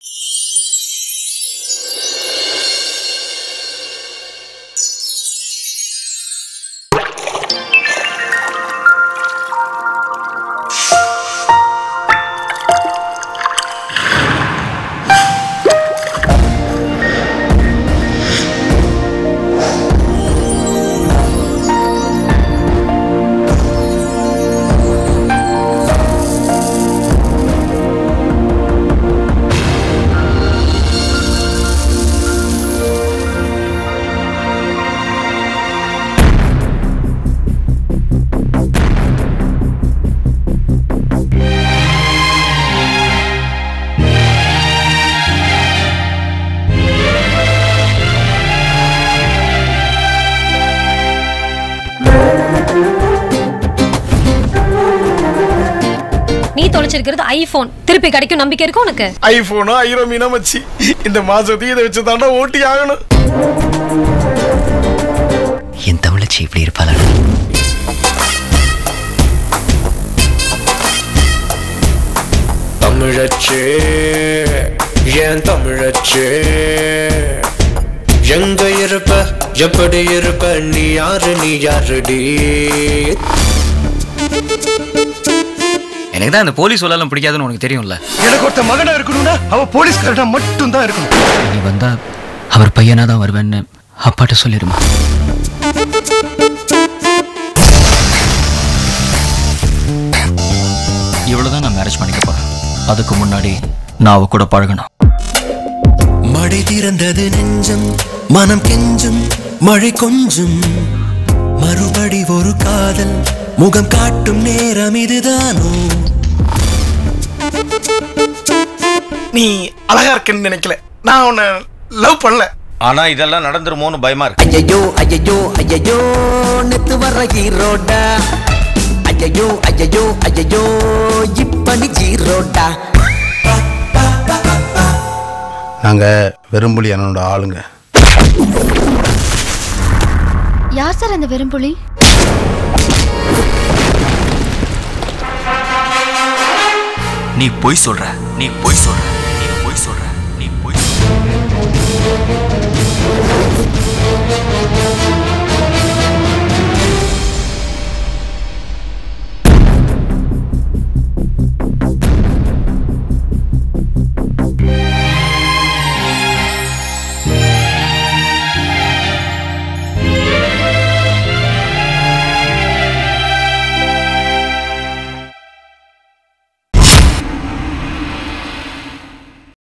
நீ தொலைச்சிருக்கிறது ஐபோன் திருப்பி கிடைக்கும் நம்பிக்கை இருக்கு உனக்கு ஐபோனும் ஐரோ மீனா மச்சி இந்த மாசத்துக்கு இதை வச்சு தாண்டா ஓட்டி ஆகணும் என் தமிழச்சி இப்படி இருப்பாளா தமிழச்சே ஏன் தமிழச்சே எங்க இருப்ப எப்படி இருப்ப நீ யாரு நீ யாருடி எனக்கு தான் இந்த போலீஸ் சொல்லலாம் பிடிக்காதுன்னு உனக்கு தெரியும்ல எனக்கு ஒருத்த மகனா இருக்கணும்னா அவ போலீஸ்காரனா மட்டும் தான் இருக்கணும் நீ வந்தா அவர் பையனா தான் வருவேன்னு அப்பாட்ட சொல்லிடுமா இவ்வளவுதான் நான் மேரேஜ் பண்ணிக்க போறேன் அதுக்கு முன்னாடி நான் அவ கூட பழகணும் மழை திறந்தது நெஞ்சம் மனம் கெஞ்சும் மழை கொஞ்சும் மறுபடி ஒரு காதல் முகம் காட்டும் நேரம் இதுதானோ நீ அழகா இருக்கேன்னு நினைக்கல நான் உன்னை லவ் பண்ணல ஆனா இதெல்லாம் நடந்துருமோன்னு பயமா இருக்கு ஐயையோ ஐயையோ ஐயையோ நெத்து வர்ற ஹீரோடா ஐயையோ ஐயையோ ஐயையோ இப்ப நீ ஜீரோடா நாங்க வெறும்புலி அண்ணனோட ஆளுங்க யார் சார் அந்த வெறும்புலி நீ பொய் சொல்ற நீ பொய் சொல்ற நீ பொய் சொல்ற நீ பொய் சொல்ற